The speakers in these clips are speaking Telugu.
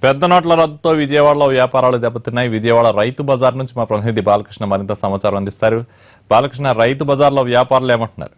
పెద్ద నోట్ల రద్దుతో విజయవాడలో వ్యాపారాలు దెబ్బతిన్నాయి విజయవాడ రైతు బజార్ నుంచి మా ప్రతినిధి బాలకృష్ణ మరింత సమాచారం అందిస్తారు బాలకృష్ణ రైతు బజార్లో వ్యాపారులు ఏమంటున్నారు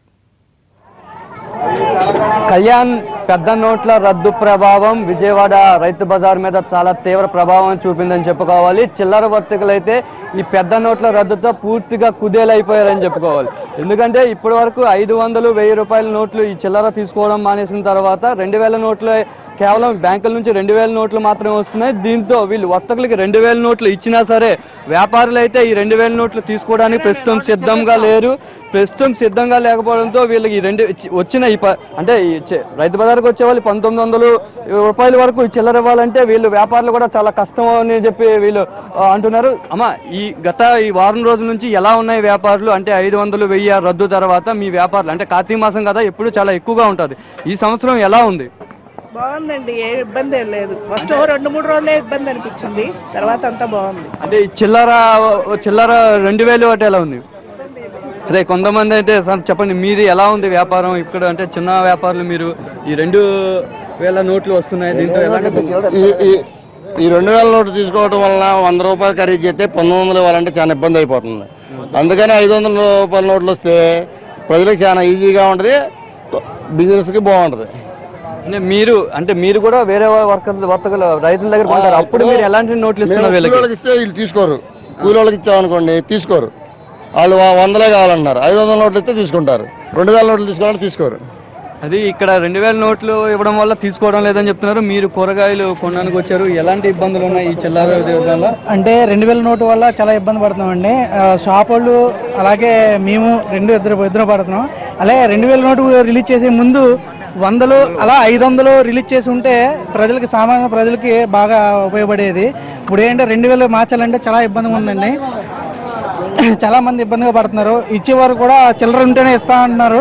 కళ్యాణ్ పెద్ద నోట్ల రద్దు ప్రభావం విజయవాడ రైతు బజార్ మీద చాలా తీవ్ర ప్రభావం చూపిందని చెప్పుకోవాలి చిల్లర వర్తకులు అయితే ఈ పెద్ద నోట్ల రద్దుతో పూర్తిగా కుదేలైపోయారని చెప్పుకోవాలి ఎందుకంటే ఇప్పటి వరకు ఐదు వందలు వెయ్యి రూపాయల నోట్లు ఈ చిల్లర తీసుకోవడం మానేసిన తర్వాత రెండు వేల నోట్లు కేవలం బ్యాంకుల నుంచి రెండు వేల నోట్లు మాత్రమే వస్తున్నాయి దీంతో వీళ్ళు వర్తకులకి రెండు వేల నోట్లు ఇచ్చినా సరే వ్యాపారులు అయితే ఈ రెండు వేల నోట్లు తీసుకోవడానికి ప్రస్తుతం సిద్ధంగా లేరు ప్రస్తుతం సిద్ధంగా లేకపోవడంతో వీళ్ళకి ఈ రెండు ఇచ్చి- వచ్చిన ఈ ప- అంటే ఈ చి- రైతు బజార్కి వచ్చే వాళ్ళు పంతొమ్మిది వందలు రూపాయల వరకు ఈ చిల్లర ఇవ్వాలంటే వీళ్ళు వ్యాపారులు కూడా చాలా కష్టం అని చెప్పి వీళ్ళు ఆ, అంటున్నారు అమ్మ ఈ గత ఈ వారం రోజుల నుంచి ఎలా ఉన్నాయి వ్యాపారులు అంటే ఐదు వందలు వెయ్యి రద్దు తర్వాత మీ వ్యాపారులు అంటే కార్తీక మాసం కదా ఎప్పుడు చాలా ఎక్కువగా ఉంటుంది ఈ సంవత్సరం ఎలా ఉంది బాగుందండి ఏ ఇబ్బంది ఏం లేదు ఫస్ట్ ఓ రెండు మూడు రోజులే ఇబ్బంది అనిపించింది తర్వాత అంతా బాగుంది అంటే ఈ చిల్లర చిల్లర రెండు వేలు ఒకటి ఎలా ఉంది అదే కొంతమంది అయితే సార్ చెప్పండి మీది ఎలా ఉంది వ్యాపారం ఇక్కడ అంటే చిన్న వ్యాపారులు మీరు ఈ రెండు వేల నోట్లు వస్తున్నాయి దీంతో ఎలాంటి ఈ ఈ- ఈ రెండు వేల నోటు తీసుకోవడం వలన వంద రూపాయలు ఖరీదు చేస్తే పంతొమ్మిది వందలు ఇవ్వాలంటే చాలా ఇబ్బంది అయిపోతుంది అందుకని ఐదు వందల రూపాయల నోట్లు వస్తే ప్రజలకు చాలా ఈజీగా ఉంటుంది బిజినెస్కి బాగుంటుంది అంటే మీరు అంటే మీరు కూడా వేరే వర్కర్లు వర్తకులు రైతుల దగ్గర కొంటారు అప్పుడు మీరు ఎలాంటి నోట్లు మేము ఇస్తున్నారు కూలి వీళ్ళకి వాళ్ళకి ఇస్తే వీళ్ళు తీసుకోరు కూలి వాళ్ళకి ఇచ్చామనుకోండి తీసుకోరు వాళ్ళు వ- వందలే కావాలంటున్నారు ఐదు వందల నోట్లు ఇస్తే తీసుకుంటారు రెండు వేల నోట్లు తీసుకోవాలంటే తీసుకోరు అది ఇక్కడ రెండు వేల నోట్లు ఇవ్వడం వల్ల తీసుకోవడం లేదని చెప్తున్నారు మీరు కూరగాయలు కొనడానికి వచ్చారు ఎలాంటి ఇబ్బందులు ఉన్నాయి ఈ చిల్లర వల్ల అంటే రెండు వేల నోటు వల్ల చాలా ఇబ్బంది పడుతున్నామండి ఆ, షాప్ వాళ్ళు అలాగే మేము రెండు ఇద్దరు ఇద్దరు పడుతున్నాం అలాగే రెండు వేల నోటు రిలీజ్ చేసే ముందు వందలు అలా ఐదు వందలు రిలీజ్ చేసి ఉంటే ప్రజలకి సామాన్య ప్రజలకి బాగా ఉపయోగపడేది ఇప్పుడు ఏంటంటే రెండు వేలు మార్చాలంటే చాలా ఇబ్బందిగా ఉందండి చాలా మంది ఇబ్బందిగా పడుతున్నారు ఇచ్చేవారు కూడా చిల్లర ఉంటేనే ఇస్తా అంటున్నారు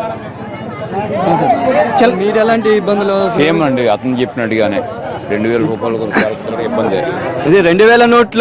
చిల్- మీరు ఎలాంటి ఇబ్బందులు సేమ్ అండి అతను చెప్పినట్టుగానే రెండు వేల రూపాయలు చాలా ఇబ్బంది ఇది రెండు వేల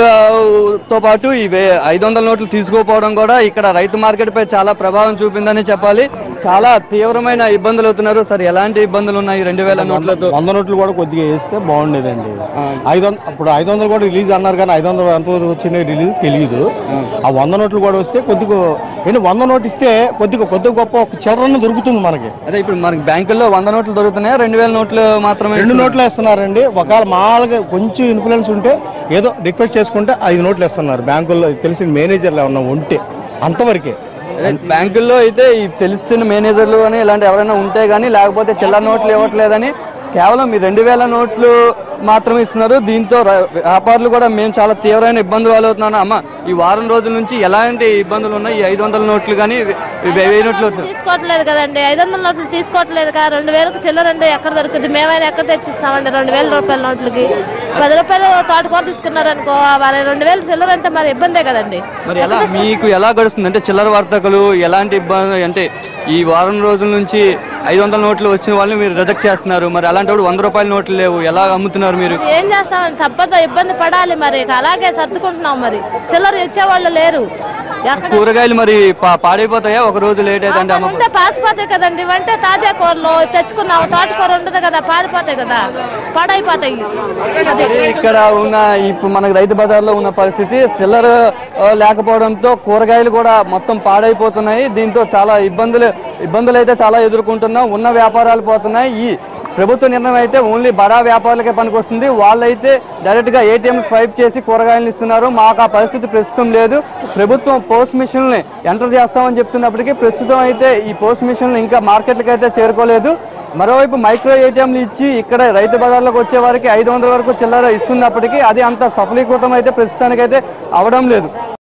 నోట్లతో పాటు ఈ వే- ఐదు వందల నోట్లు తీసుకోకపోవడం కూడా ఇక్కడ రైతు మార్కెట్ పై చాలా ప్రభావం చూపిందని చెప్పాలి చాలా తీవ్రమైన ఇబ్బందులు అవుతున్నారు సార్ ఎలాంటి ఇబ్బందులు ఉన్నాయి ఈ రెండు వేల నోట్లతో వంద నోట్లు కూడా కొద్దిగా వేస్తే బాగుండేదండి ఐదు వంద ఇప్పుడు ఐదు వందలు కూడా రిలీజ్ అన్నారు కానీ ఐదు వందలు ఎంతవరకు వచ్చిన రిలీజ్ తెలియదు ఆ వంద నోట్లు కూడా వస్తే కొద్దిగా ఏంటి వంద నోటు ఇస్తే కొద్దిగా కొద్దిగా గొప్ప ఒక చిల్లరన్న దొరుకుతుంది మనకి అదే ఇప్పుడు మనకి బ్యాంకుల్లో వంద నోట్లు దొరుకుతున్నాయి రెండు వేల నోట్లు మాత్రమే రెండు నోట్లు వేస్తున్నారండి ఒకవేళ మామూలుగా కొంచెం ఇన్ఫ్లుయెన్స్ ఉంటే ఏదో రిక్వెస్ట్ చేసుకుంటే ఐదు నోట్లు వేస్తున్నారు బ్యాంకుల్లో తెలిసిన మేనేజర్లు ఏమన్నా ఉంటే అంతవరకే అదే బ్యాంకుల్లో అయితే ఈ తెలుస్తున్న మేనేజర్లు అని ఇలాంటి ఎవరైనా ఉంటే కానీ లేకపోతే చిల్లర నోట్లు ఇవ్వట్లేదని కేవలం ఈ రెండు వేల నోట్లు మాత్రమే ఇస్తున్నారు దీంతో ర- వ్యాపారులు కూడా మేము చాలా తీవ్రమైన ఇబ్బందులు పాలవుతున్నాను అమ్మ ఈ వారం రోజుల నుంచి ఎలాంటి ఇబ్బందులు ఉన్నాయి ఈ ఐదు వందల నోట్లు కానీ ఈ వెయ్యి నోట్లు వస్తున్నాయి. తీసుకోవట్లేదు కదండి ఐదు వందల నోట్లు తీసుకోవట్లేదు కదా రెండు వేలకు చిల్లర అంటే ఎక్కడ దొరుకుతుంది మేమైనా ఎక్కడ తెచ్చిస్తామండి రెండు వేల రూపాయల నోట్లకి పది రూపాయలు తోటకూర తీసుకున్నారు అనుకో మరి రెండు వేలు చిల్లర అంటే మరి ఇబ్బందే కదండి మరి ఎలా మీకు ఎలా గడుస్తుంది అంటే చిల్లర వర్తకులు ఎలాంటి ఇబ్బంది అంటే ఈ వారం రోజుల నుంచి ఐదు వందల నోట్లు వచ్చిన వాళ్ళని మీరు రిజెక్ట్ చేస్తున్నారు మరి అలాంటప్పుడు వంద రూపాయల నోట్లు లేవు ఎలా అమ్ముతున్నారు మీరు ఏం చేస్తామండి తప్పదు ఇబ్బంది పడాలి మరి అలాగే సర్దుకుంటున్నాం మరి చిల్లర ఇచ్చేవాళ్ళు లేరు ఎక్కడ కూరగాయలు మరి పా- పాడైపోతాయా ఒక రోజు లేట్ అయితే అంటే అమ్మ ఉంటే పాసిపోతాయి కదండి ఇవంటే తాజా కూరలు తెచ్చుకున్నాము తోటకూర ఉండదు కదా పారిపోతాయి కదా పాడైపోతాయి అది ఇక్కడ ఉన్న ఇప్పుడు మనకి రైతు బజార్లో ఉన్న పరిస్థితి చిల్లర ఆ, లేకపోవడంతో కూరగాయలు కూడా మొత్తం పాడైపోతున్నాయి దీంతో చాలా ఇబ్బందులు ఇబ్బందులు అయితే చాలా ఎదుర్కొంటున్నాం ఉన్న వ్యాపారాలు పోతున్నాయి ఈ ప్రభుత్వ నిర్ణయం అయితే ఓన్లీ బడా వ్యాపారులకే పనికొస్తుంది వాళ్ళైతే డైరెక్ట్ గా ఏటీఎం స్వైప్ చేసి కూరగాయలు ఇస్తున్నారు మాకు ఆ పరిస్థితి ప్రస్తుతం లేదు ప్రభుత్వం పోస్ట్ మిషన్ని ఎంటర్ చేస్తామని చెప్తున్నప్పటికీ ప్రస్తుతం అయితే ఈ పోస్ట్ మిషన్లు ఇంకా మార్కెట్లకు అయితే చేరుకోలేదు మరోవైపు మైక్రో ఏటీఎంలు ఇచ్చి ఇక్కడ రైతు బజార్లకు వచ్చే వారికి ఐదు వందల వరకు చిల్లర ఇస్తున్నప్పటికీ అది అంత సఫలీకృతం అయితే ప్రస్తుతానికైతే అవడం లేదు